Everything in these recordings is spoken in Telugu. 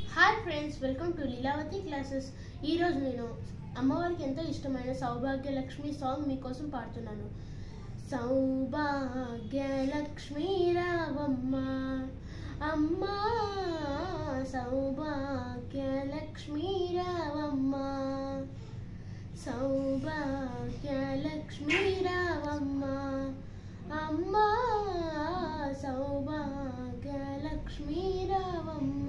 hi friends welcome to Leelavathi classes ఈరోజు నేను అమ్మవారికి ఎంతో ఇష్టమైన సౌభాగ్య లక్ష్మి సాంగ్ మీకోసం పాడుతున్నాను సౌభాగ్య లక్ష్మి రావమ్మ అమ్మా సౌభాగ్య లక్ష్మి రావమ్మ సౌభాగ్య లక్ష్మి రావమ్మ అమ్మా సౌభాగ్య లక్ష్మి రావమ్మ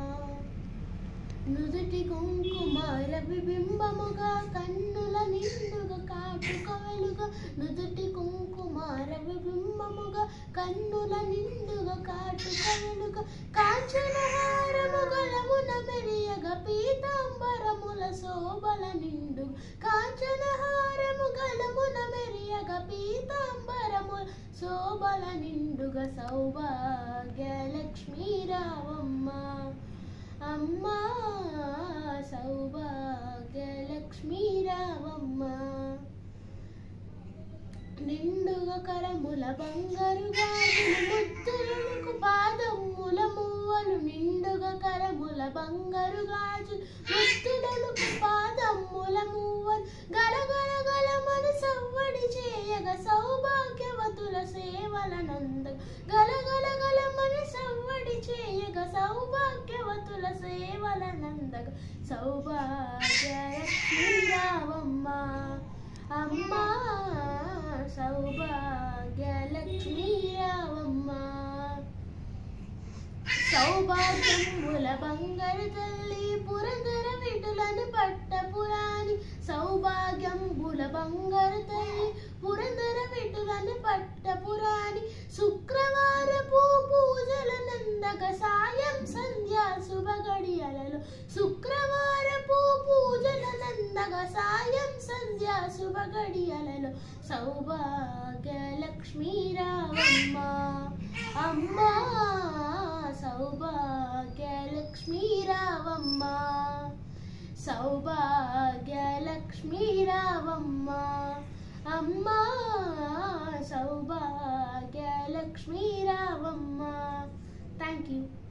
నుదుటి కుంకుమార విబింబముగా కన్నుల నిండుగా కాటుక వెలుగా నుదుటి కుంకుమార విబింబముగా కన్నుల నిండుగా కాటుక వెలుగా కాంచనహారము గలమున మెరియగ పీతాంబరముల శోభల నిండు కాంచనహారము గలమున మెరియగ పీతాంబరముల శోభల నిండుగా సౌభాగ్య లక్ష్మీ రావమ్మ అమ్మా సౌభాగ్య లక్ష్మీ రావమ్మ నిండుగా కరముల బంగారు గాజులు ముద్దులకు పాదముల మువ్వలు నిండుగా కరముల బంగారు గాజులు ముద్దులకు పాదముల మువ్వలు గలగల గలమని సవ్వడి చేయగ సౌభాగ్యవతుల సేవల నంద గలగల గలమని సవ్వడి చేయగ సౌభాగ్యవతుల సేవల నందగ సౌభాగ్య లక్ష్మీ రావమ్మ అమ్మా సౌభాగ్య లక్ష్మీ రావమ్మ సౌభాగ్యముల బంగారు తల్లి పురందర విటులను పట్ట పురాణి సౌభాగ్యంబుల బంగారు తల్లి పురందర విటులను పట్ట పురాణి శుక్రవారపు పూజల నందక సాయం సంధ్యా శుభ గడియలలో శుక్రవారపు పూజల నందక సాయం సంధ్యా శుభ గడియలలో సౌభాగ్య లక్ష్మీ రావమ్మ అమ్మా సౌభాగ్య లక్ష్మీ రావమ్మ సౌభాగ్య లక్ష్మీ రావమ్మ అమ్మా సౌభాగ్య లక్ష్మీ రావమ్మ థ్యాంక్ యూ